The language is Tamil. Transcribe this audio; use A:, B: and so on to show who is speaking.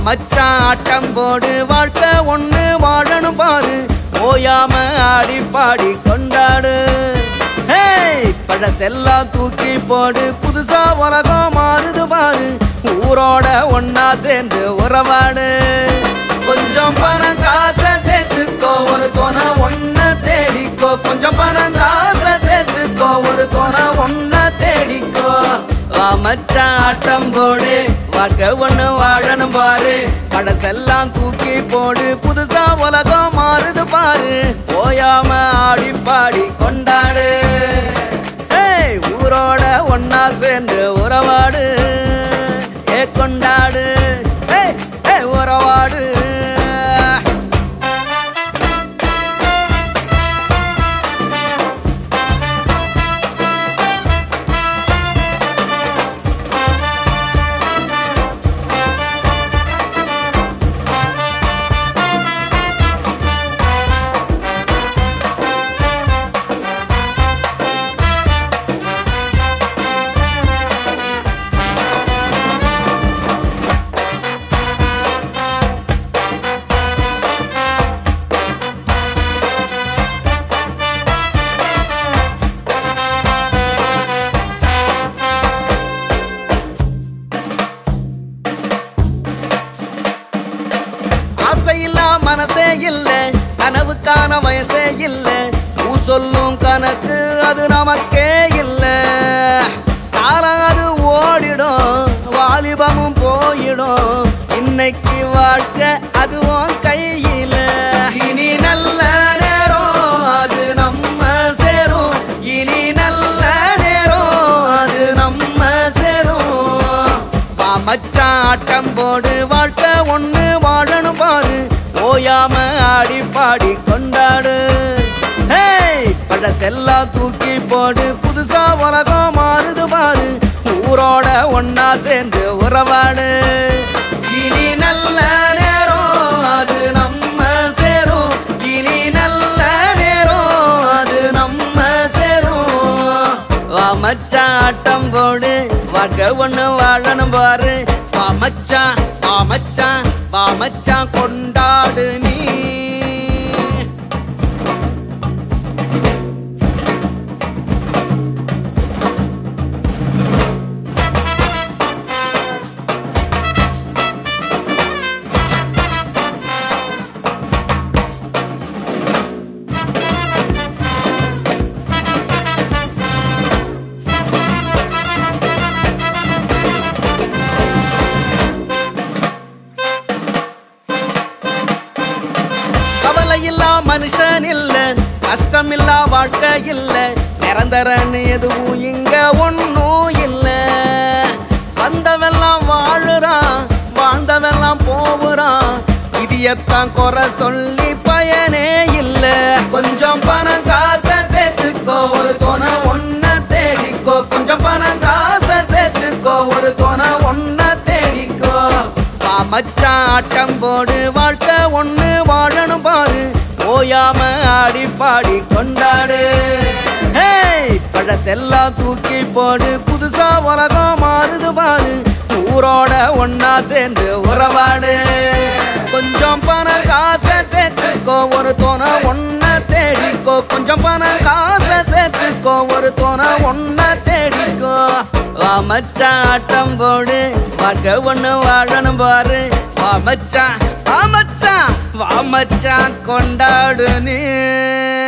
A: மச்சான் ஆட்டம் போடு வாழ்க்கை ஒண்ணு வாழணும் பாரு ஓயாம ஆடி பாடி கொண்டாடு ஹேய் பழசெல்லாம் தூக்கி போடு புதுசா உலகம் மாறுது பாரு ஊரோட ஒன்னா சேர்ந்து உறவாடு கொஞ்சம் பணம் காசை சேர்த்துக்கோ ஒரு துணை ஒன்ன தேடிக்கோ கொஞ்சம் பணம் காசை சேர்த்துக்கோ ஒரு துணை ஒன்ன தேடிக்கோ வா மச்சான் ஆட்டம் போடு வாழ்க்கை ஒண்ணு வாழணும் பாரு பழசெல்லாம் தூக்கி போடு புதுசா உலகம் மாறுது பாரு ஓயாம ஆடி பாடி கொண்டாடு ஏய் ஊரோட ஒன்னா சேர்ந்து உறவாடு ஏ கொண்டாடு ஏய் ஏய் உறவாடு ஆசையில்லா மனசே இல்ல கனவுக்கான வயசே இல்ல ஊர் சொல்லும் கணக்கு அது நமக்கே இல்ல காலம் அது ஓடிடும் வாலிபமும் போயிடும் இன்னைக்கு வாழ்க்கை அதுவும் கையில இனி நல்ல நேரம் அது நம்ம சேரும் இனி நல்ல நேரம் அது நம்ம சேரும் வா மச்சான் ஆட்டம் போடு வாழ்க்கை ஒண்ணு வாழணும் பாரு ஓயாம ஆடி பாடி கொண்டாடு ஹேய் பழசெல்லாம் தூக்கி போடு புதுசா உலகம் மாறுது பாரு ஊரோட ஒன்னா சேர்ந்து உறவாடு இனி நல்ல நேரம் அது நம்ம சேரும் இனி நல்ல நேரம் அது நம்ம சேரும் வா மச்சான் ஆட்டம் போடு வாழ்க்கை ஒண்ணு வாழணும் பாரு வா மச்சான் வா மச்சான் வா மச்சான் கொண்டாடு நீ கவலை இல்லா மனுஷன் இல்ல கஷ்டம் இல்லா வாழ்க்கை இல்ல நிரந்தரன்னு எதுவும் இங்க ஒண்ணும் இல்ல வந்தவெல்லாம் வாழுறான் வாழ்ந்தவெல்லாம் போகுறான் இதையத்தான் குறை சொல்லி பயனே இல்ல கொஞ்சம் பணம் காசை சேர்த்துக்கோ ஒரு துணை ஒன்ன தேடிக்கோ கொஞ்சம் பணம் காசை சேர்த்துக்கோ ஒரு துணை ஒன்ன தேடிக்கோ வா மச்சான் ஆட்டம் போடு வாழ்க்கை ஒண்ணு வாழணும் பாரு ஓயாம ஆடி பாடி கொண்டாடு ஹேய் பழசெல்லாம் தூக்கி போடு புதுசா உலகம் மாறுது பாரு ஊரோட ஒன்னா சேர்ந்து உறவாடு கொஞ்சம் பணம் காசை சேர்த்துக்கோ ஒரு துணை ஒன்ன தேடிக்கோ கொஞ்சம் பணம் காசை சேர்த்துக்கோ ஒரு துணை ஒன்ன தேடிக்கோ வா மச்சான் ஆட்டம் போடு வாழ்க்கை ஒண்ணு வாழணும் பாரு வா மச்சான் வா மச்சான் வா மச்சான் கொண்டாடு நீ